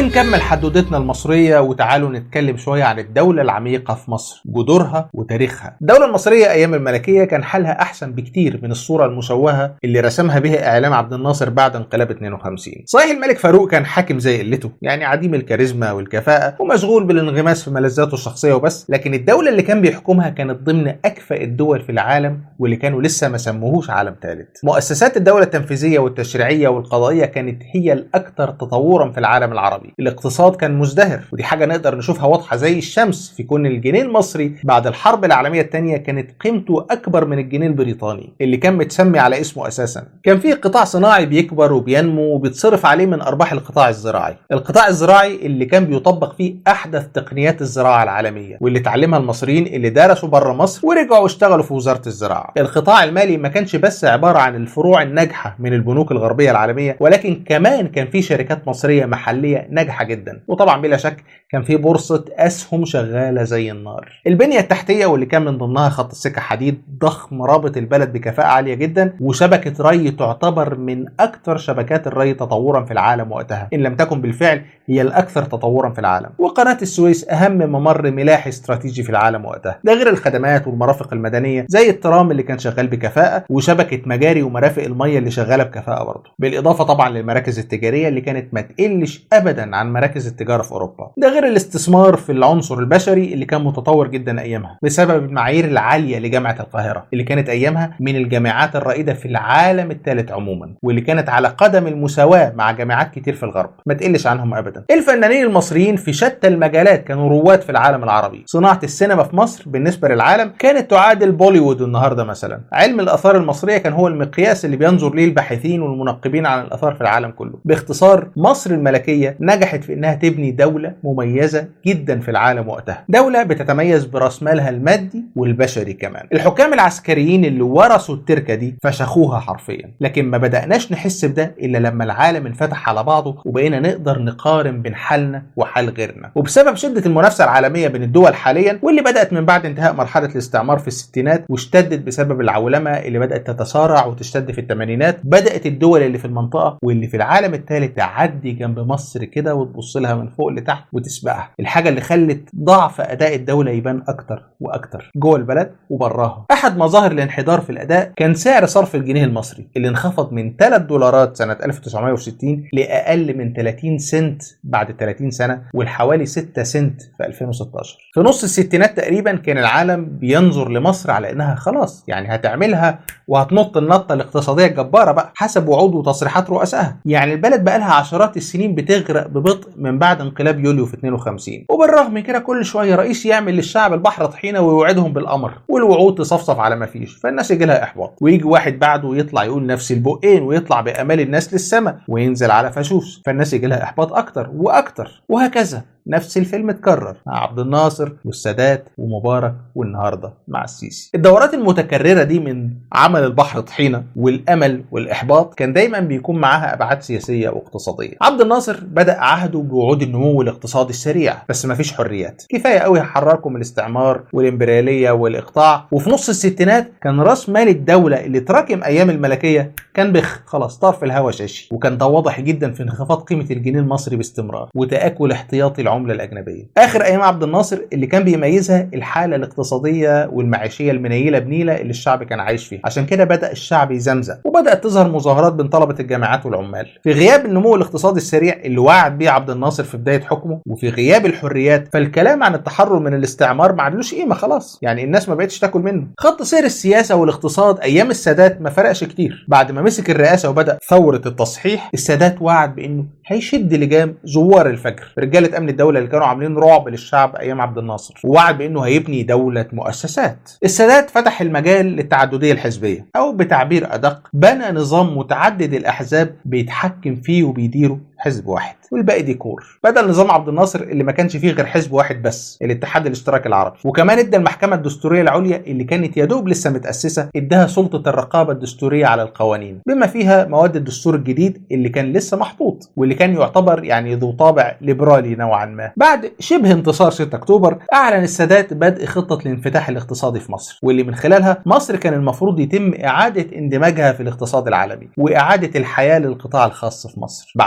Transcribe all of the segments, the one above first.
ونكمل حدوتتنا المصرية وتعالوا نتكلم شوية عن الدولة العميقة في مصر جذورها وتاريخها الدولة المصرية أيام الملكية كان حالها أحسن بكتير من الصورة المشوهة اللي رسمها بها إعلام عبد الناصر بعد انقلاب 52 صحيح الملك فاروق كان حاكم زي قلته يعني عديم الكاريزما والكفاءة ومشغول بالانغماس في ملذاته الشخصية وبس لكن الدولة اللي كان بيحكمها كانت ضمن أكفأ الدول في العالم واللي كانوا لسه ما سموهوش عالم ثالث مؤسسات الدولة التنفيذية والتشريعية والقضائية كانت هي الأكثر تطورا في العالم العربي الاقتصاد كان مزدهر ودي حاجة نقدر نشوفها واضحة زي الشمس في كون الجنيه المصري بعد الحرب العالمية الثانية كانت قيمته أكبر من الجنيه البريطاني اللي كان متسمي على اسمه أساسا كان فيه قطاع صناعي بيكبر وبينمو وبيتصرف عليه من أرباح القطاع الزراعي القطاع الزراعي اللي كان بيطبق فيه أحدث تقنيات الزراعة العالمية واللي اتعلمها المصريين اللي درسوا بره مصر ورجعوا اشتغلوا في وزارة الزراعة القطاع المالي ما كانش بس عبارة عن الفروع الناجحة من البنوك الغربية العالمية ولكن كمان كان في شركات مصرية محلية ناجحة جدا وطبعا بلا شك كان في بورصة أسهم شغالة زي النار البنية التحتية واللي كان من ضمنها خط السكة حديد ضخم رابط البلد بكفاءة عالية جدا وشبكة ري تعتبر من أكثر شبكات الري تطورا في العالم وقتها إن لم تكن بالفعل هي الأكثر تطورا في العالم وقناة السويس أهم ممر ملاحي استراتيجي في العالم وقتها ده غير الخدمات والمرافق المدنية زي الترام اللي كان شغال بكفاءة وشبكة مجاري ومرافق المية اللي شغالة بكفاءة برضه بالإضافة طبعا للمراكز التجارية اللي كانت ما تقلش أبدا عن مراكز التجارة في أوروبا ده غير الاستثمار في العنصر البشري اللي كان متطور جدا أيامها بسبب المعايير العالية لجامعة القاهرة اللي كانت أيامها من الجامعات الرائدة في العالم الثالث عموما واللي كانت على قدم المساواة مع جامعات كتير في الغرب ما تقلش عنهم أبدا الفنانين المصريين في شتى المجالات كانوا رواد في العالم العربي صناعة السينما في مصر بالنسبة للعالم كانت تعادل بوليوود النهارده مثلا علم الآثار المصرية كان هو المقياس اللي بينظر ليه الباحثين والمنقبين عن الآثار في العالم كله باختصار مصر الملكية نجحت في إنها تبني دولة مميزة جدا في العالم وقتها دولة بتتميز براس مالها المادي والبشري كمان الحكام العسكريين اللي ورثوا التركة دي فشخوها حرفيا لكن ما بدأناش نحس بده إلا لما العالم انفتح على بعضه وبقينا نقدر نقارن بين حالنا وحال غيرنا وبسبب شدة المنافسة العالمية بين الدول حاليا واللي بدأت من بعد انتهاء مرحلة الاستعمار في الستينات واشتدت بسبب العولمة اللي بدأت تتسارع وتشتد في الثمانينات بدأت الدول اللي في المنطقة واللي في العالم الثالث تعدي جنب مصر كده وتبص لها من فوق لتحت وتسبقها الحاجة اللي خلت ضعف أداء الدولة يبان أكتر وأكتر جوه البلد وبراها أحد مظاهر الانحدار في الأداء كان سعر صرف الجنيه المصري اللي انخفض من 3 دولارات سنة 1960 لأقل من 30 سنت بعد 30 سنة والحوالي 6 سنت في 2016 في نص الستينات تقريبا كان العالم بينظر لمصر على انها خلاص يعني هتعملها وهتنط النطه الاقتصاديه الجباره بقى حسب وعود وتصريحات رؤسائها يعني البلد بقى لها عشرات السنين بتغرق ببطء من بعد انقلاب يوليو في 52 وبالرغم من كده كل شويه رئيس يعمل للشعب البحر طحينه ويوعدهم بالقمر والوعود تصفصف على ما فيش فالناس يجي لها احباط ويجي واحد بعده يطلع يقول نفس البقين ويطلع بامال الناس للسماء وينزل على فاشوش فالناس يجي لها احباط اكتر واكتر وهكذا نفس الفيلم اتكرر مع عبد الناصر والسادات ومبارك والنهارده مع السيسي. الدورات المتكرره دي من عمل البحر طحينه والامل والاحباط كان دايما بيكون معاها ابعاد سياسيه واقتصاديه. عبد الناصر بدا عهده بوعود النمو الاقتصادي السريع بس مفيش حريات. كفايه قوي حرركم الاستعمار والامبرياليه والاقطاع وفي نص الستينات كان راس مال الدوله اللي تراكم ايام الملكيه كان بخ خلاص طار في الهوا شاشي وكان ده واضح جدا في انخفاض قيمه الجنيه المصري باستمرار وتاكل احتياطي العمله الاجنبيه. اخر ايام عبد الناصر اللي كان بيميزها الحاله الاقتصاديه والمعيشيه المنيله بنيله اللي الشعب كان عايش فيها، عشان كده بدا الشعب يزمزم وبدات تظهر مظاهرات بين طلبه الجامعات والعمال. في غياب النمو الاقتصادي السريع اللي وعد بيه عبد الناصر في بدايه حكمه وفي غياب الحريات فالكلام عن التحرر من الاستعمار ما عندوش قيمه خلاص، يعني الناس ما بقتش تاكل منه. خط سير السياسه والاقتصاد ايام السادات ما فرقش كتير، بعد ما مسك الرئاسه وبدا ثوره التصحيح، السادات وعد بانه هيشد لجام زوار الفجر، رجاله امن الدوله اللي كانوا عاملين رعب للشعب ايام عبد الناصر ووعد بانه هيبني دوله مؤسسات السادات فتح المجال للتعدديه الحزبيه او بتعبير ادق بنى نظام متعدد الاحزاب بيتحكم فيه وبيديره حزب واحد والباقي ديكور بدل نظام عبد الناصر اللي ما كانش فيه غير حزب واحد بس الاتحاد الاشتراكي العربي وكمان ادى المحكمه الدستوريه العليا اللي كانت يا دوب لسه متاسسه اداها سلطه الرقابه الدستوريه على القوانين بما فيها مواد الدستور الجديد اللي كان لسه محطوط واللي كان يعتبر يعني ذو طابع ليبرالي نوعا ما بعد شبه انتصار 6 اكتوبر اعلن السادات بدء خطه الانفتاح الاقتصادي في مصر واللي من خلالها مصر كان المفروض يتم اعاده اندماجها في الاقتصاد العالمي واعاده الحياه للقطاع الخاص في مصر بعدها بثمان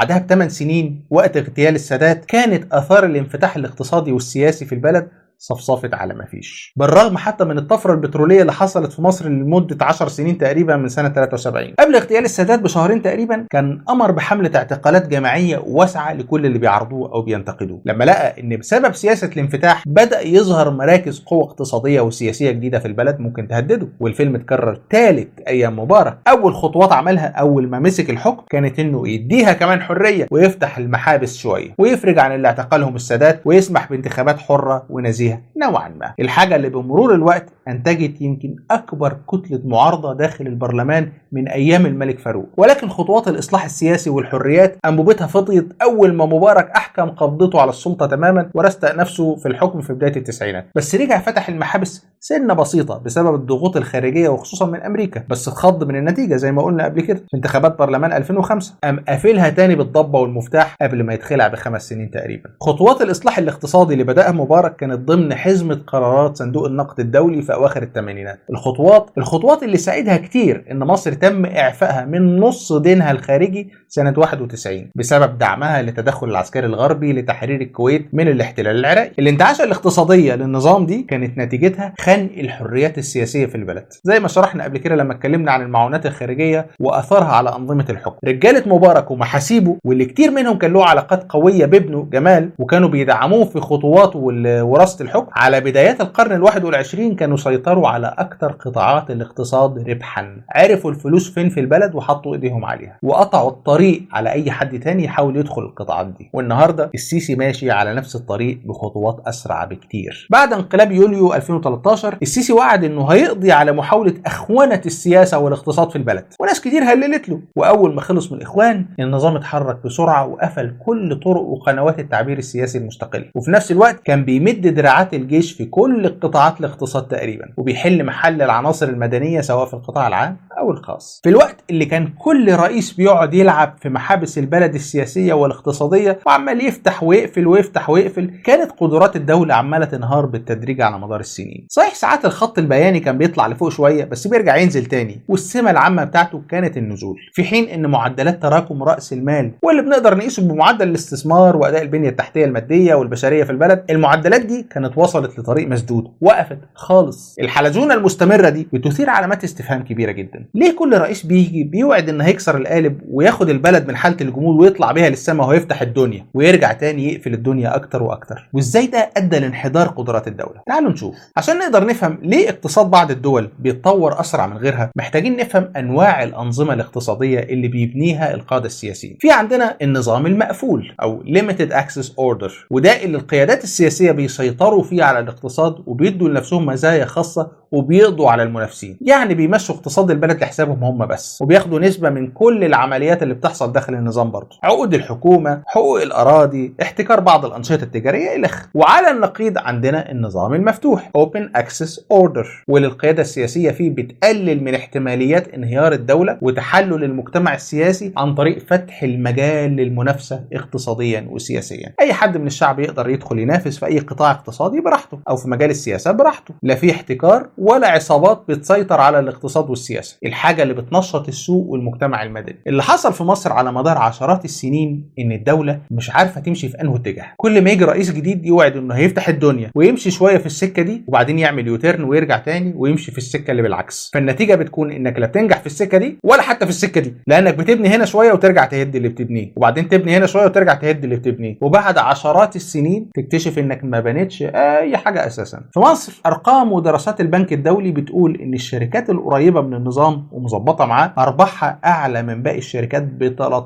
8 سنين وقت اغتيال السادات كانت اثار الانفتاح الاقتصادي والسياسي في البلد صفصفت على ما فيش بالرغم حتى من الطفره البتروليه اللي حصلت في مصر لمده 10 سنين تقريبا من سنه 73 قبل اغتيال السادات بشهرين تقريبا كان امر بحمله اعتقالات جماعيه واسعه لكل اللي بيعارضوه او بينتقدوه لما لقى ان بسبب سياسه الانفتاح بدا يظهر مراكز قوه اقتصاديه وسياسيه جديده في البلد ممكن تهدده والفيلم اتكرر ثالث ايام مبارك اول خطوات عملها اول ما مسك الحكم كانت انه يديها كمان حريه ويفتح المحابس شويه ويفرج عن اللي اعتقلهم السادات ويسمح بانتخابات حره ونزيهه نوعا ما الحاجة اللي بمرور الوقت أنتجت يمكن أكبر كتلة معارضة داخل البرلمان من أيام الملك فاروق ولكن خطوات الإصلاح السياسي والحريات أنبوبتها فضيت أول ما مبارك أحكم قبضته على السلطة تماما ورستق نفسه في الحكم في بداية التسعينات بس رجع فتح المحابس سنة بسيطة بسبب الضغوط الخارجية وخصوصا من أمريكا بس اتخض من النتيجة زي ما قلنا قبل كده في انتخابات برلمان 2005 قام قافلها تاني بالضبة والمفتاح قبل ما يتخلع بخمس سنين تقريبا خطوات الإصلاح الاقتصادي اللي بدأها مبارك كانت ضمن حزمة قرارات صندوق النقد الدولي في أواخر الثمانينات الخطوات الخطوات اللي ساعدها كتير إن مصر تم إعفائها من نص دينها الخارجي سنة 91 بسبب دعمها للتدخل العسكري الغربي لتحرير الكويت من الاحتلال العراقي الانتعاشة الاقتصادية للنظام دي كانت نتيجتها خنق الحريات السياسية في البلد زي ما شرحنا قبل كده لما اتكلمنا عن المعونات الخارجية وأثرها على أنظمة الحكم رجالة مبارك ومحاسيبه واللي كتير منهم كان له علاقات قوية بابنه جمال وكانوا بيدعموه في خطواته وراثة الحكم على بدايات القرن الواحد والعشرين كانوا سيطروا على أكثر قطاعات الاقتصاد ربحا عرفوا الفلوس فين في البلد وحطوا إيديهم عليها وقطعوا الطريق على أي حد تاني يحاول يدخل القطاعات دي والنهاردة السيسي ماشي على نفس الطريق بخطوات أسرع بكتير بعد انقلاب يوليو 2013 السيسي وعد انه هيقضي على محاولة أخونة السياسة والاقتصاد في البلد وناس كتير هللت له وأول ما خلص من الإخوان النظام اتحرك بسرعة وقفل كل طرق وقنوات التعبير السياسي المستقل وفي نفس الوقت كان بيمد دراعات الجيش في كل قطاعات الاقتصاد تقريبا وبيحل محل العناصر المدنية سواء في القطاع العام أو الخاص في الوقت اللي كان كل رئيس بيقعد يلعب في محابس البلد السياسية والاقتصادية وعمال يفتح ويقفل ويفتح ويقفل كانت قدرات الدولة عمالة تنهار بالتدريج على مدار السنين صحيح ساعات الخط البياني كان بيطلع لفوق شوية بس بيرجع ينزل تاني والسمة العامة بتاعته كانت النزول في حين ان معدلات تراكم رأس المال واللي بنقدر نقيسه بمعدل الاستثمار وأداء البنية التحتية المادية والبشرية في البلد المعدلات دي كانت وصلت لطريق مسدود وقفت خالص الحلزونة المستمرة دي بتثير علامات استفهام كبيرة جدا ليه كل رئيس بيجي بيوعد ان هيكسر القالب وياخد البلد من حالة الجمود ويطلع بيها للسماء ويفتح الدنيا ويرجع تاني يقفل الدنيا اكتر واكتر وازاي ده ادى لانحدار قدرات الدولة تعالوا نشوف عشان نقدر نفهم ليه اقتصاد بعض الدول بيتطور اسرع من غيرها محتاجين نفهم انواع الانظمة الاقتصادية اللي بيبنيها القادة السياسيين في عندنا النظام المقفول او limited access order وده اللي القيادات السياسية بيسيطروا فيه على الاقتصاد وبيدوا لنفسهم مزايا خاصة وبيقضوا على المنافسين يعني بيمشوا اقتصاد البلد لحسابهم هم بس وبياخدوا نسبة من كل العمليات اللي بتحصل داخل النظام برضه عقود الحكومة حقوق الأراضي احتكار بعض الأنشطة التجارية إلخ وعلى النقيض عندنا النظام المفتوح Open Access Order واللي القيادة السياسية فيه بتقلل من احتماليات انهيار الدولة وتحلل المجتمع السياسي عن طريق فتح المجال للمنافسة اقتصاديا وسياسيا أي حد من الشعب يقدر يدخل ينافس في أي قطاع اقتصادي براحته أو في مجال السياسة براحته لا في احتكار ولا عصابات بتسيطر على الاقتصاد والسياسه الحاجه اللي بتنشط السوق والمجتمع المدني اللي حصل في مصر على مدار عشرات السنين ان الدوله مش عارفه تمشي في انه اتجاه كل ما يجي رئيس جديد يوعد انه هيفتح الدنيا ويمشي شويه في السكه دي وبعدين يعمل يوتيرن ويرجع تاني ويمشي في السكه اللي بالعكس فالنتيجه بتكون انك لا بتنجح في السكه دي ولا حتى في السكه دي لانك بتبني هنا شويه وترجع تهد اللي بتبنيه وبعدين تبني هنا شويه وترجع تهد اللي بتبنيه وبعد عشرات السنين تكتشف انك ما بنيتش اي حاجه اساسا في مصر ارقام ودراسات البنك الدولي بتقول ان الشركات القريبه من النظام ومظبطه معاه ارباحها اعلى من باقي الشركات ب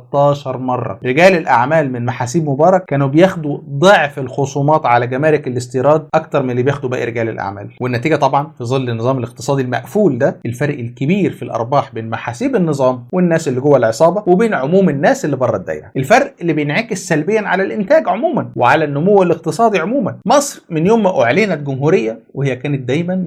13 مره رجال الاعمال من محاسيب مبارك كانوا بياخدوا ضعف الخصومات على جمارك الاستيراد اكتر من اللي بياخدوا باقي رجال الاعمال والنتيجه طبعا في ظل النظام الاقتصادي المقفول ده الفرق الكبير في الارباح بين محاسيب النظام والناس اللي جوه العصابه وبين عموم الناس اللي بره الدايره الفرق اللي بينعكس سلبيا على الانتاج عموما وعلى النمو الاقتصادي عموما مصر من يوم ما اعلنت جمهوريه وهي كانت دايما نظام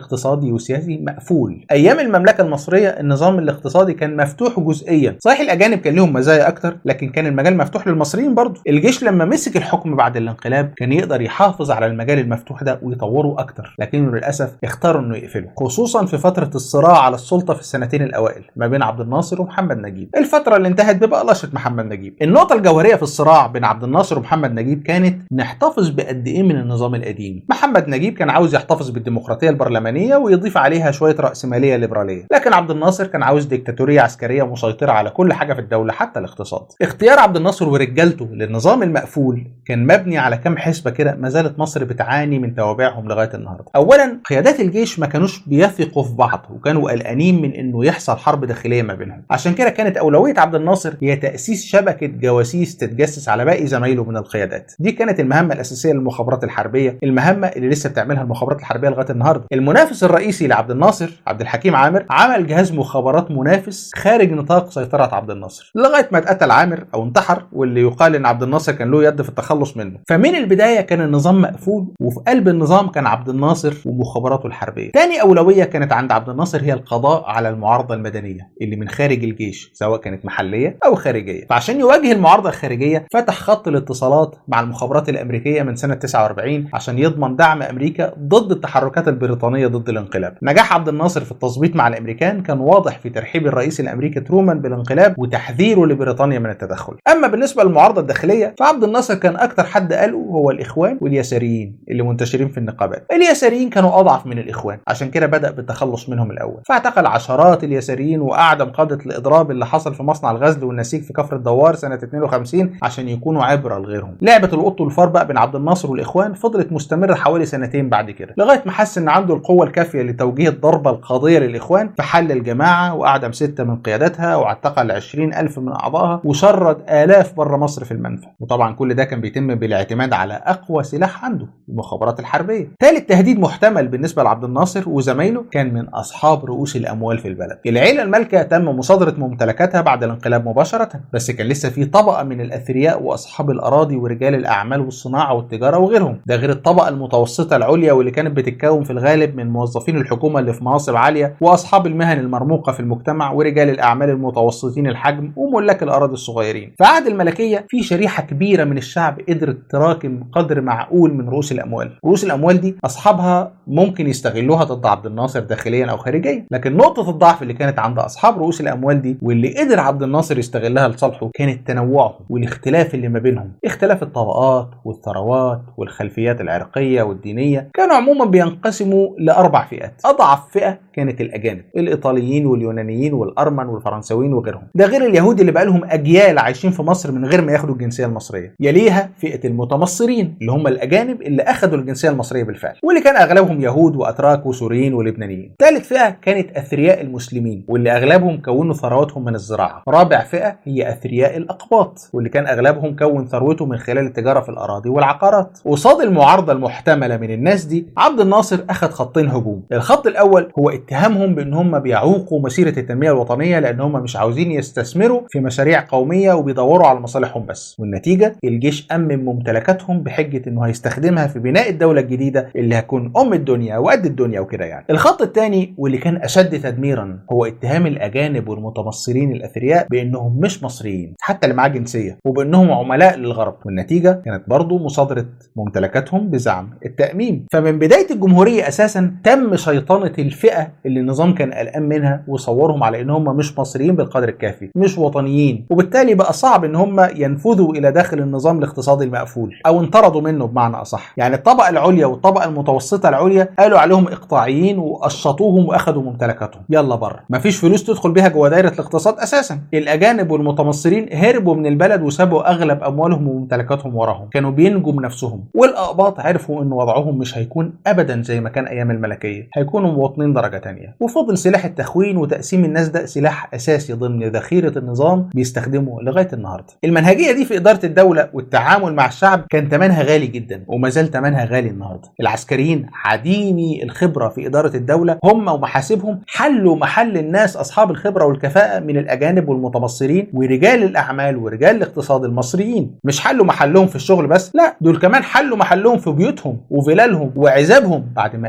اقتصادي وسياسي مقفول ايام المملكه المصريه النظام الاقتصادي كان مفتوح جزئيا صحيح الاجانب كان لهم مزايا اكتر لكن كان المجال مفتوح للمصريين برضه الجيش لما مسك الحكم بعد الانقلاب كان يقدر يحافظ على المجال المفتوح ده ويطوره اكتر لكنه للاسف اختاروا انه يقفله خصوصا في فتره الصراع على السلطه في السنتين الاوائل ما بين عبد الناصر ومحمد نجيب الفتره اللي انتهت ببقلشه محمد نجيب النقطه الجوهريه في الصراع بين عبد الناصر ومحمد نجيب كانت نحتفظ بقد ايه من النظام القديم محمد نجيب كان عاوز يحتفظ بالديمقراطيه البرلمانيه ويضيف عليها شويه راسماليه ليبراليه لكن عبد الناصر كان عاوز ديكتاتوريه عسكريه مسيطره على كل حاجه في الدوله حتى الاقتصاد اختيار عبد الناصر ورجالته للنظام المقفول كان مبني على كام حسبه كده ما زالت مصر بتعاني من توابعهم لغايه النهارده اولا قيادات الجيش ما كانوش بيثقوا في بعض وكانوا قلقانين من انه يحصل حرب داخليه ما بينهم عشان كده كانت اولويه عبد الناصر هي تاسيس شبكه جواسيس تتجسس على باقي زمايله من القيادات دي كانت المهمه الاساسيه للمخابرات الحربيه المهمه اللي لسه بتعملها المخابرات الحربيه لغايه النهارده المنافس الرئيسي لعبد الناصر عبد الحكيم عامر عمل جهاز مخابرات منافس خارج نطاق سيطره عبد الناصر لغايه ما اتقتل عامر او انتحر واللي يقال ان عبد الناصر كان له يد في التخلص منه فمن البدايه كان النظام مقفول وفي قلب النظام كان عبد الناصر ومخابراته الحربيه تاني اولويه كانت عند عبد الناصر هي القضاء على المعارضه المدنيه اللي من خارج الجيش سواء كانت محليه او خارجيه فعشان يواجه المعارضه الخارجيه فتح خط الاتصالات مع المخابرات الامريكيه من سنه 49 عشان يضمن دعم امريكا ضد التحركات البريطانيه ضد الانقلاب نجاح عبد الناصر في التظبيط مع الامريكان كان واضح في ترحيب الرئيس الامريكي ترومان بالانقلاب وتحذيره لبريطانيا من التدخل اما بالنسبه للمعارضه الداخليه فعبد الناصر كان اكتر حد قاله هو الاخوان واليساريين اللي منتشرين في النقابات اليساريين كانوا اضعف من الاخوان عشان كده بدا بالتخلص منهم الاول فاعتقل عشرات اليساريين واعدم قاده الاضراب اللي حصل في مصنع الغزل والنسيج في كفر الدوار سنه 52 عشان يكونوا عبره لغيرهم لعبه القط والفار بقى بين عبد الناصر والاخوان فضلت مستمره حوالي سنتين بعد كده لغايه ما حس ان عنده القوه الكافيه لتوجيه الضربه القاضيه للاخوان فحل الجماعه واعدم سته من قيادتها واعتقل 20 الف من اعضائها وشرد الاف بره مصر في المنفى وطبعا كل ده كان بيتم بالاعتماد على اقوى سلاح عنده المخابرات الحربيه ثالث تهديد محتمل بالنسبه لعبد الناصر وزمايله كان من اصحاب رؤوس الاموال في البلد العيله المالكه تم مصادره ممتلكاتها بعد الانقلاب مباشره بس كان لسه في طبقه من الاثرياء واصحاب الاراضي ورجال الاعمال والصناعه والتجاره وغيرهم ده غير الطبقه المتوسطه العليا واللي كانت بتتكون في الغالب من موظفين الحكومه اللي في مناصب عاليه واصحاب المهن المرموقه في المجتمع ورجال الاعمال المتوسطين الحجم وملاك الاراضي الصغيرين في عهد الملكيه في شريحه كبيره من الشعب قدرت تراكم قدر معقول من رؤوس الاموال رؤوس الاموال دي اصحابها ممكن يستغلوها ضد عبد الناصر داخليا او خارجيا لكن نقطه الضعف اللي كانت عند اصحاب رؤوس الاموال دي واللي قدر عبد الناصر يستغلها لصالحه كانت تنوعهم والاختلاف اللي ما بينهم اختلاف الطبقات والثروات والخلفيات العرقيه والدينيه كانوا عموما بينقسموا لاربع فئات اضعف فئه كانت الاجانب الايطاليين واليونانيين والارمن والفرنساويين وغيرهم ده غير اليهود اللي بقالهم اجيال عايشين في مصر من غير ما ياخدوا الجنسيه المصريه يليها فئه المتمصرين اللي هم الاجانب اللي اخذوا الجنسيه المصريه بالفعل واللي كان اغلبهم يهود واتراك وسوريين ولبنانيين ثالث فئه كانت اثرياء المسلمين واللي اغلبهم كونوا ثرواتهم من الزراعه رابع فئه هي اثرياء الاقباط واللي كان اغلبهم كون ثروته من خلال التجاره في الاراضي والعقارات قصاد المعارضه المحتمله من الناس دي عبد الناصر اخذ خطين هجوم الخط الاول هو اتهامهم بان هم بيعوقوا مسيره التنميه الوطنيه لان هم مش عاوزين يستثمروا في مشاريع قوميه وبيدوروا على مصالحهم بس والنتيجه الجيش امن ممتلكاتهم بحجه انه هيستخدمها في بناء الدوله الجديده اللي هتكون ام الدنيا وقد الدنيا وكده يعني الخط الثاني واللي كان اشد تدميرا هو اتهام الاجانب والمتمصرين الاثرياء بانهم مش مصريين حتى اللي معاه جنسيه وبانهم عملاء للغرب والنتيجه كانت برضه مصادره ممتلكاتهم بزعم التاميم فمن بدايه الجمهوريه اساسا تم شيطنه الفئه اللي النظام كان قلقان منها وصورهم على ان هم مش مصريين بالقدر الكافي مش وطنيين وبالتالي بقى صعب ان هم ينفذوا الى داخل النظام الاقتصادي المقفول او انطردوا منه بمعنى اصح يعني الطبقه العليا والطبقه المتوسطه العليا قالوا عليهم اقطاعيين وقشطوهم واخذوا ممتلكاتهم يلا بره مفيش فلوس تدخل بيها جوه دايره الاقتصاد اساسا الاجانب والمتمصرين هربوا من البلد وسابوا اغلب اموالهم وممتلكاتهم وراهم كانوا بينجوا بنفسهم والاقباط عرفوا ان وضعهم مش هيكون ابدا زي ما كان ايام الملكيه هيكونوا مواطنين درجه تانية وفضل سلاح التخوين وتقسيم الناس ده سلاح اساسي ضمن ذخيره النظام بيستخدمه لغايه النهارده المنهجيه دي في اداره الدوله والتعامل مع الشعب كان ثمنها غالي جدا وما زال ثمنها غالي النهارده العسكريين عديمي الخبره في اداره الدوله هم ومحاسبهم حلوا محل الناس اصحاب الخبره والكفاءه من الاجانب والمتمصرين ورجال الاعمال ورجال الاقتصاد المصريين مش حلوا محلهم في الشغل بس لا دول كمان حلوا محلهم في بيوتهم وفلالهم وعزابهم بعد ما امموهم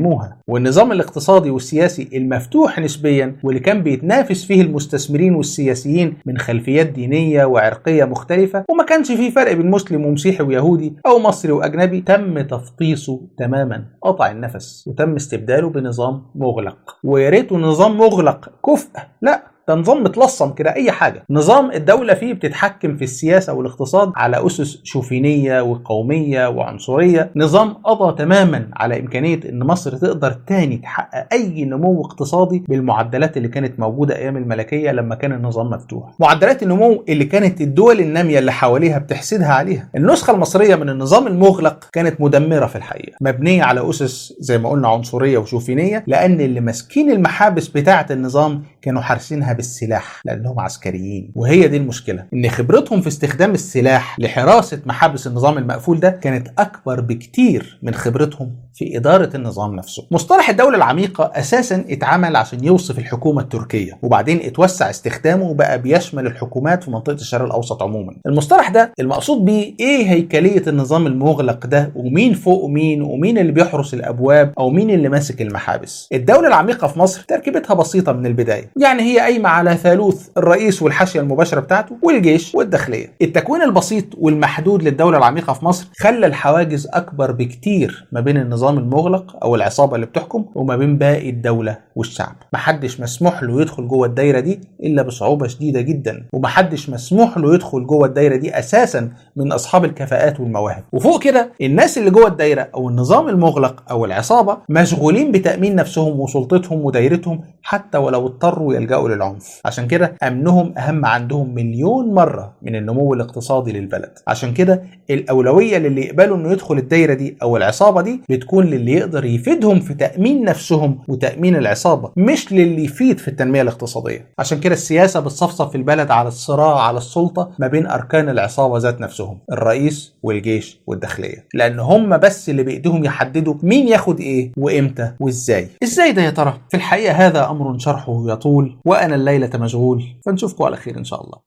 ينموها والنظام الاقتصادي والسياسي المفتوح نسبيا واللي كان بيتنافس فيه المستثمرين والسياسيين من خلفيات دينية وعرقية مختلفة وما كانش فيه فرق بين مسلم ومسيحي ويهودي أو مصري وأجنبي تم تفطيسه تماما قطع النفس وتم استبداله بنظام مغلق ويا ريته نظام مغلق كفء لا ده نظام متلصم كده اي حاجه نظام الدوله فيه بتتحكم في السياسه والاقتصاد على اسس شوفينيه وقوميه وعنصريه نظام قضى تماما على امكانيه ان مصر تقدر تاني تحقق اي نمو اقتصادي بالمعدلات اللي كانت موجوده ايام الملكيه لما كان النظام مفتوح معدلات النمو اللي كانت الدول الناميه اللي حواليها بتحسدها عليها النسخه المصريه من النظام المغلق كانت مدمره في الحقيقه مبنيه على اسس زي ما قلنا عنصريه وشوفينيه لان اللي ماسكين المحابس بتاعه النظام كانوا حارسينها بالسلاح لانهم عسكريين وهي دي المشكله ان خبرتهم في استخدام السلاح لحراسه محابس النظام المقفول ده كانت اكبر بكتير من خبرتهم في اداره النظام نفسه مصطلح الدوله العميقه اساسا اتعمل عشان يوصف الحكومه التركيه وبعدين اتوسع استخدامه وبقى بيشمل الحكومات في منطقه الشرق الاوسط عموما المصطلح ده المقصود بيه ايه هيكليه النظام المغلق ده ومين فوق مين ومين اللي بيحرس الابواب او مين اللي ماسك المحابس الدوله العميقه في مصر تركيبتها بسيطه من البدايه يعني هي قايمه على ثالوث الرئيس والحاشيه المباشره بتاعته والجيش والداخليه التكوين البسيط والمحدود للدوله العميقه في مصر خلى الحواجز اكبر بكتير ما بين النظام المغلق او العصابه اللي بتحكم وما بين باقي الدوله والشعب محدش مسموح له يدخل جوه الدايره دي الا بصعوبه شديده جدا ومحدش مسموح له يدخل جوه الدايره دي اساسا من اصحاب الكفاءات والمواهب وفوق كده الناس اللي جوه الدايره او النظام المغلق او العصابه مشغولين بتامين نفسهم وسلطتهم ودايرتهم حتى ولو اضطروا يلجأوا للعنف عشان كده امنهم اهم عندهم مليون مره من النمو الاقتصادي للبلد عشان كده الاولويه للي يقبلوا انه يدخل الدايره دي او العصابه دي بتكون للي يقدر يفيدهم في تامين نفسهم وتامين العصابه مش للي يفيد في التنميه الاقتصاديه عشان كده السياسه بتصفصف في البلد على الصراع على السلطه ما بين اركان العصابه ذات نفسهم الرئيس والجيش والداخليه لان هم بس اللي بايديهم يحددوا مين ياخد ايه وامتى وازاي ازاي ده يا ترى في الحقيقه هذا امر شرحه يطول وانا الليله مشغول فنشوفكم على خير ان شاء الله